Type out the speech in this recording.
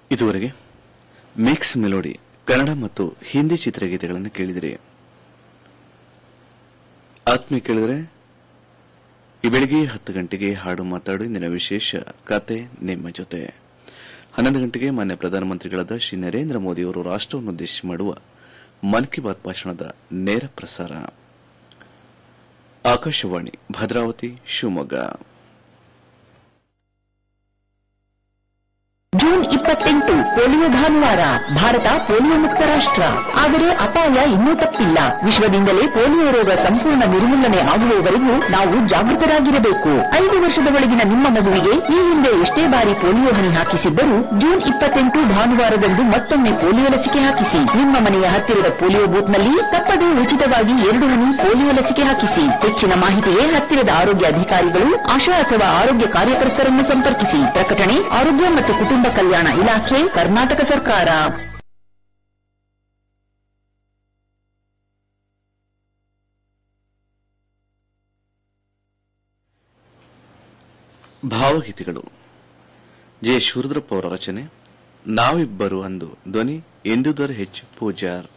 ಇದುವರೆಗೆ mix melody Kannada ಮತ್ತು ಹಿಂದಿ ಚಿತ್ರಗೀತೆಗಳನ್ನು ಕೇಳಿದಿರಿ ಆತ್ಮೀಯ ಕೇಳಿದರೆ ಈ ಬೆಳಿಗ್ಗೆ ಹತ್ತು ಗಂಟೆಗೆ ಹಾಡು ಮಾತಾಡು ಇಂದಿನ ವಿಶೇಷ ಕತೆ ನಿಮ್ಮ ಜೊತೆ ಹನ್ನೊಂದು ಗಂಟೆಗೆ ಮಾನ್ಯ ಪ್ರಧಾನಮಂತ್ರಿಗಳಾದ ಶ್ರೀ ನರೇಂದ್ರ ಮೋದಿಯವರು ರಾಷ್ಟವನ್ನು ಉದ್ದೇಶಿಸಿ ಮಾಡುವ ಮನ್ ಕಿ ಬಾತ್ ಭಾಷಣದ ನೇರ ಪ್ರಸಾರ ಆಕಾಶವಾಣಿ ಭದ್ರಾವತಿ ಶಿವಮೊಗ್ಗ ಜೂನ್ ಇಪ್ಪತ್ತೆಂಟು ಪೋಲಿಯೋ ಭಾನುವಾರ ಭಾರತ ಪೋಲಿಯೋ ಮುಕ್ತ ರಾಷ್ಟ್ರ ಆದರೆ ಅಪಾಯ ಇನ್ನೂ ತಪ್ಪಿಲ್ಲ ವಿಶ್ವದಿಂದಲೇ ಪೋಲಿಯೋ ರೋಗ ಸಂಪೂರ್ಣ ನಿರ್ಮೂಲನೆ ಆಗುವವರೆಗೂ ನಾವು ಜಾಗೃತರಾಗಿರಬೇಕು ಐದು ವರ್ಷದ ಒಳಗಿನ ನಿಮ್ಮ ಮಗುವಿಗೆ ಈ ಹಿಂದೆ ಎಷ್ಟೇ ಬಾರಿ ಪೋಲಿಯೋ ಹನಿ ಹಾಕಿಸಿದ್ದರೂ ಜೂನ್ ಇಪ್ಪತ್ತೆಂಟು ಭಾನುವಾರದಂದು ಮತ್ತೊಮ್ಮೆ ಪೋಲಿಯೋ ಲಸಿಕೆ ಹಾಕಿಸಿ ನಿಮ್ಮ ಮನೆಯ ಹತ್ತಿರದ ಪೋಲಿಯೋ ಬೂತ್ನಲ್ಲಿ ತಪ್ಪದೇ ಉಚಿತವಾಗಿ ಎರಡು ಹನಿ ಪೋಲಿಯೋ ಲಸಿಕೆ ಹಾಕಿಸಿ ಹೆಚ್ಚಿನ ಮಾಹಿತಿಗೆ ಹತ್ತಿರದ ಆರೋಗ್ಯ ಅಧಿಕಾರಿಗಳು ಆಶಾ ಅಥವಾ ಆರೋಗ್ಯ ಕಾರ್ಯಕರ್ತರನ್ನು ಸಂಪರ್ಕಿಸಿ ಪ್ರಕಟಣೆ ಆರೋಗ್ಯ ಮತ್ತು ಕುಟುಂಬ ಕಲ್ಯಾಣ ಇಲಾಖೆ ಕರ್ನಾಟಕ ಸರ್ಕಾರ ಭಾವಗೀತೆಗಳು ಜೆ ಶಿವರುದ್ರಪ್ಪ ಅವರ ರಚನೆ ನಾವಿಬ್ಬರು ಅಂದು ಧ್ವನಿ ಎಂದುದರ ಹೆಚ್ಚು ಪೂಜಾರ್